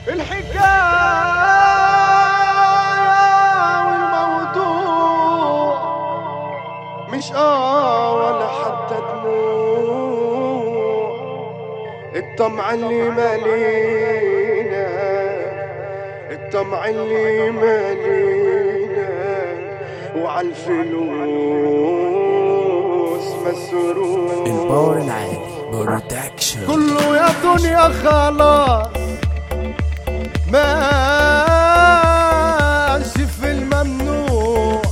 الحكاية والموضوع مش آه ولا حتى دموع الطمع اللي مالينا الطمع اللي مالينا وعالفلوس مسرور الباور العالي بروتكشن كله يا دنيا خلاص ماشي في الممنوع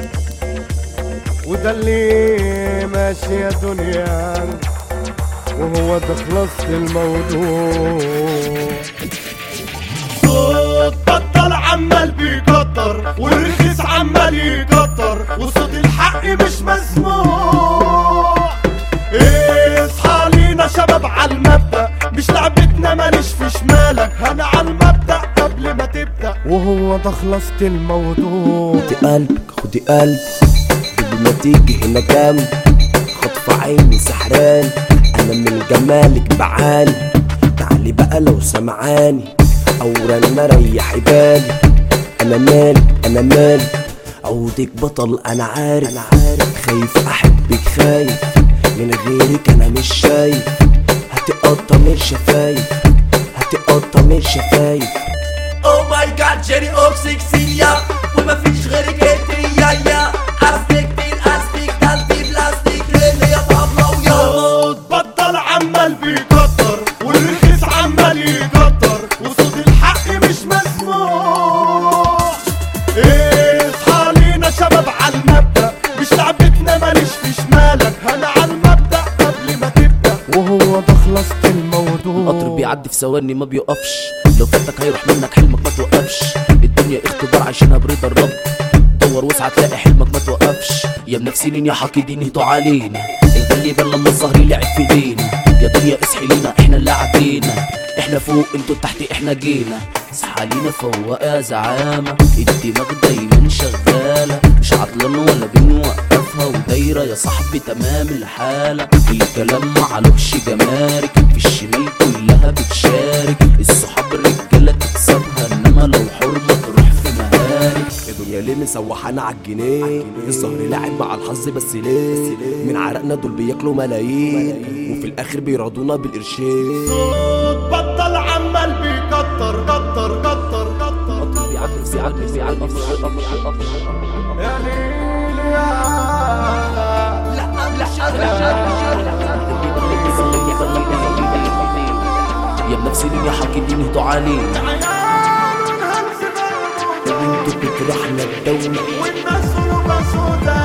وده اللي ماشي يا دنيا وهو ده خلصت الموضوع صوت بطل عمال بيكتر والرخيص عمال يكتر وصوت الحق مش مسموع اصحى لينا شباب على المبدأ مش لعبتنا ماليش في شمالك انا على المبدأ قبل ما تبدأ وهو ده خلصت الموضوع خدي قلب خدي قلب قبل ما تيجي هنا جنب خطف عيني سحران انا من جمالك بعاني تعالي بقى لو سمعاني اورا ريحي بالي انا مالي انا مالي عودك بطل انا عارف انا عارف خايف احبك خايف من غيرك انا مش شايف هتقطع من الشفايف هتقطع من الشفايف او ماي جاد جيري اوكسيكسية وما فيش غيرك انت يا يا استيك بين استيك تالتي بلاستيك ريلي يا طابلة ويا صوت بطل عمال بيكتر والرخيص عمال يكتر وصوت الحق مش مسموع اصحى لينا شباب على المبدأ مش لعبتنا ماليش في شمالك انا على المبدأ قبل ما تبدأ وهو ده خلصت الموضوع قطر بيعدي في ثواني ما بيقفش لو فاتك هيروح منك حلمك ما توقفش الدنيا اختبار عايشينها برضا الرب دور واسعى تلاقي حلمك ما توقفش يا منافسين يا حاقدين هيتوا علينا الغالي بان لما الظهر يلعب في ايدينا يا دنيا اصحي لينا احنا اللي عدينا احنا فوق انتوا تحت احنا جينا اصحى لينا فوق يا زعامة الدماغ دايما شغالة مش عطلان ولا بنوقفها ودايرة يا صاحبي تمام الحالة الكلام معلوش جمارك في الشمال كلها بتشارك الصحاب الرجالة تكسبها انما لو حرمة تروح في مهارك الدنيا ليه مسوحانا عالجنيه الظهر لاعب مع الحظ بس ليه من عرقنا دول بياكلوا ملايين وفي الاخر بيرضونا بالقرشين صوت بطل عمال بيكتر كتر كتر كتر بيعدي في بيعدي بيعدي يا ليل يا يا بنفسي يا حاكمين اهدوا علينا عيال هنسبة انتوا بتروحنا الدولة والناس قلوبها سودا